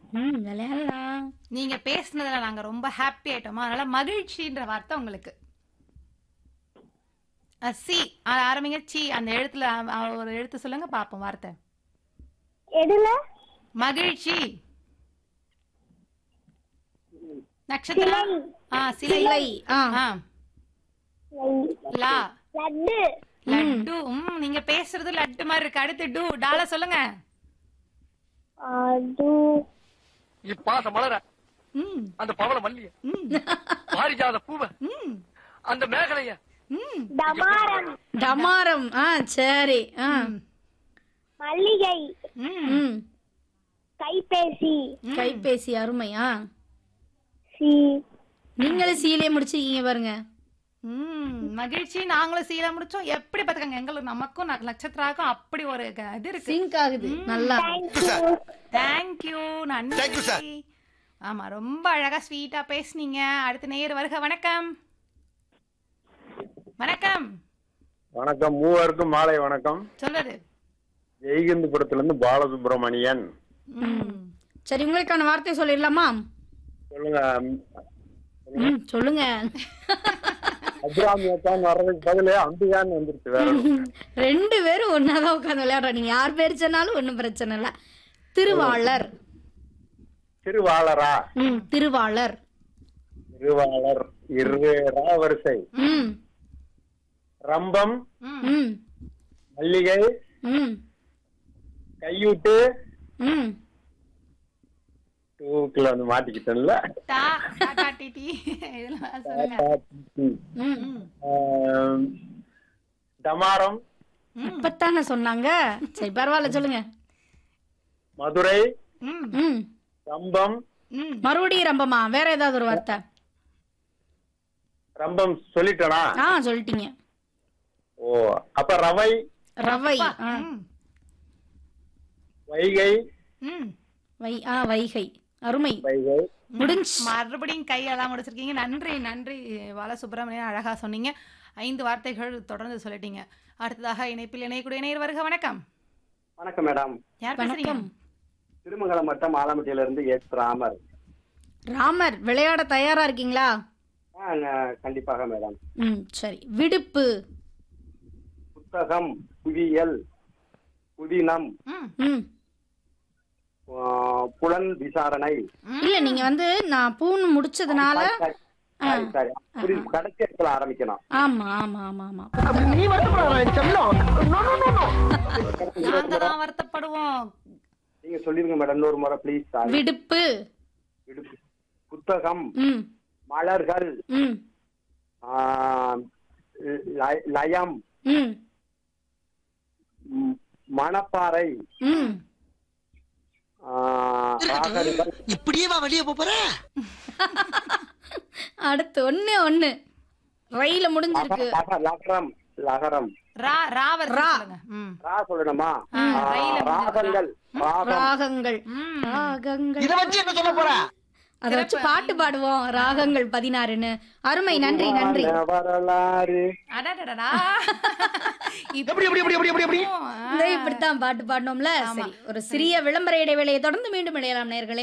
ம் விளையாடலாம் நீங்க பேசுனதுல நாங்க ரொம்ப ஹாப்பி ஆயிட்டோமா அதனால மகிழ்ச்சின்ற வார்த்தை உங்களுக்கு அஹ், சி அஹ், ஆரம்பிங்க சி அந்த எழுத்துல அஹ், அஹ், ஒரு எழுத்து சொல்லுங்க பாப்போம் வார்த்தை எதுல மகிழ்ச்சி நட்சத்திரம் ஆ சிலை சிலை ஆ ஆ லா லட்டு லட்டு ம் நீங்க பேசுறது லட்டு மாதிரி இருக்கு அடுத்து டு டால சொல்லுங்க அது இப்பாச மலர ம் அந்த பவள மல்லிய ம் பாரிஜாத பூவ ம் அந்த மேகலைய ம் டமாரம் டமாரம் ஆ சரி ஆ மல்லிகை ம் ம் கைபேசி கைபேசி அருமை ஆ சி நீங்களும் சீலே முடிச்சிருக்கீங்க பாருங்க ம் மகிழ்ச்சி நாங்களும் சீல முடிச்சோம் எப்படி பாத்துக்கங்க எங்களுக்கு நமக்கும் ந- நட்சத்திராக்கும் அப்படி ஒரு க- இது இருக்கு சிங்க் ஆகுது நல்லா தேங்க்யூ தேங்க்யூ நன்றி Thank you, sir. ஆமா ரொம்ப அழகா ஸ்வீட்டா பேசுனீங்க அடுத்த நேர் வருக வணக்கம் வணக்கம் வணக்கம் மூவருக்கும் மாலை வணக்கம் சொல்லுது ஜெய்கந்துபுரத்துல இருந்து பாலசுப்ரமணியன் ம் சரி உங்களுக்கான வார்த்தை சொல்லிடலாமா சொல்லுங்க ம் சொல்லுங்க அப்ராம் ஏத்தான் வர்றதுக்கு பதிலு அம்பிகான்னு வந்துருச்சு வேற ஒண்ணும். ரெண்டு பேரும் ஒன்னாதான் உட்காந்து விளையாடுறோம் நீங்க யார் பேர் சொன்னாலும் ஒன்றும் பிரச்சனை இல்லை திருவாளர் திருவாளரா ம் திருவாளர் திருவாளர் இரு ரா வரிசை ம் ரம்பம் ம் ம் மல்லிகை ம் கையூட்டு ம் டூக்குள்ள வந்து மாட்டிக்கிட்டேன்ல டா டாடா டிடி இதெல்லாம் சொல்லுங்க ம் ம் ஆம், டமாரம் ம் இப்பத்தானே சொன்னாங்க சரி பரவாயில்ல சொல்லுங்க மதுரை ம் ம் ரம்பம் ம் மறுபடியும் ரம்பமா வேற ஏதாவது ஒரு வார்த்தை ரம்பம் சொல்லிட்டேனா ஆ சொல்லிட்டீங்க ஓ அப்ப ரவை ரவை ஆ ம் வைகை ம் வை ஆ வைகை அருமை வைகை முடிஞ்சு மறுபடியும் கையெல்லாம் முடிச்சிருக்கீங்க நன்றி நன்றி பாலசுப்ரமணியன் அழகா சொன்னீங்க ஐந்து வார்த்தைகள் தொடர்ந்து சொல்லிட்டீங்க அடுத்ததாக இணைப்பில் இணையக்கூடிய இணையர் வருக வணக்கம் வணக்கம் மேடம் யார் பேசுறீங்க வணக்கம் திருமங்கலம் வட்டம் ஆலமட்டியில இருந்து எஸ் ராமர் ராமர் விளையாட தயாரா இருக்கீங்களா ஆ, ந- கண்டிப்பாக மேடம் ம் சரி விடுப்பு புத்தகம் புவியியல் புதினம் ம் ம் ஆ, புலன் விசாரணை இல்ல நீங்க வந்து நான் பூன்னு முடிச்சதுனால சரி, சரி, சரி. புரியுது. கடைசி இடத்துல ஆரம்பிக்கணும் ஆமா ஆமா ஆமா ஆமா நாங்க தான் வருத்தப்படுவோம் நீங்க சொல்லிருங்க மேடம் இன்னொரு முறை ப்ளீஸ் விடுப்பு புத்தகம் ம் மலர்கள் ம் ஆ, ல- லயம் ம் ம், மணப்பாறை ம் ஆ, ராகங்கள் இப்படியே வா வெளியே போற அடுத்து ஒண்ணு ஒண்ணு ரயில முடிஞ்சிருக்கு லக- லகரம் லகரம் ரா ராவர் ரா. சொல்லுங்க ம் ரா சொல்லணுமா ஆ, ஆ, ரயில ராகங்கள் ராகம் ராகங்கள் ம் ராகங்கள் இத வச்சு என்ன சொல்ல போற அத வச்சு பாட்டு பாடுவோம் ராகங்கள் பதினாறுன்னு அருமை நன்றி நன்றி வரலாறு அடடடடா எப்படி எப்படி எப்படி எப்படி எப்படி எப்படி இந்த இப்படித்தான் பாட்டு பாடணும்ல சரி ஒரு சிறிய விளம்பர இடைவேளையை தொடர்ந்து மீண்டும் இணையலாம் நேர்களே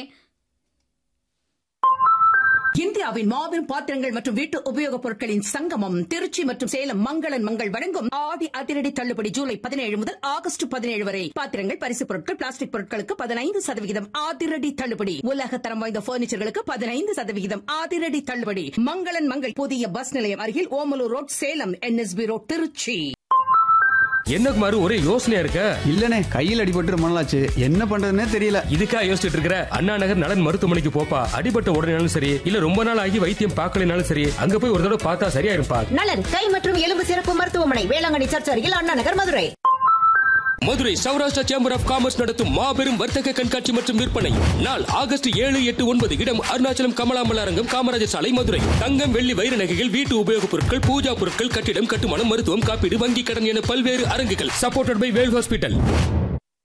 இந்தியாவின் மாபெரும் பாத்திரங்கள் மற்றும் வீட்டு உபயோகப் பொருட்களின் சங்கமம் திருச்சி மற்றும் சேலம் மங்களன் மங்கள் வழங்கும் ஆடி அதிரடி தள்ளுபடி ஜூலை பதினேழு முதல் ஆகஸ்ட் பதினேழு வரை பாத்திரங்கள் பரிசு பொருட்கள் பிளாஸ்டிக் பொருட்களுக்கு பதினைந்து சதவிகிதம் அதிரடி தள்ளுபடி உலக தரம் வாய்ந்த பர்னிச்சர்களுக்கு பதினைந்து சதவிகிதம் அதிரடி தள்ளுபடி மங்களன் மங்கள் புதிய பஸ் நிலையம் அருகில் Omalur road Salem NSB road Trichy என்ன குமாரு ஒரே யோசனையா இருக்க இல்லனே கையில் அடிபட்டு ரொம்ப நாளாச்சு என்ன பண்றதுன்னே தெரியல இதுக்கா யோசிச்சுட்டு இருக்கிற அண்ணா நகர் நலன் மருத்துவமனைக்கு போப்பா அடிபட்ட உடனேனாலும் சரி இல்ல ரொம்ப நாள் ஆகி வைத்தியம் பார்க்கலனாலும் சரி அங்க போய் ஒரு தடவை பார்த்தா சரியா இருப்பா நலன் கை மற்றும் எலும்பு சிறப்பு மருத்துவமனை வேளாங்கண்ணி சர்ச் அருகில் Anna Nagar Madurai Madurai Saurashtra chamber of commerce நடத்தும் மாபெரும் வர்த்தக கண்காட்சி மற்றும் விற்பனை நாள் ஆகஸ்ட் ஏழு எட்டு ஒன்பது இடம் அருணாச்சலம் கமலாமல் அரங்கம் காமராஜர் சாலை மதுரை தங்கம் வெள்ளி வைர நகைகள் வீட்டு உபயோகப் பொருட்கள் பூஜா பொருட்கள் கட்டிடம் கட்டுமானம் மருத்துவம் காப்பீடு வங்கி கடன் என பல்வேறு அரங்குகள் சப்போர்ட்டட் பை வேல் ஹாஸ்பிட்டல்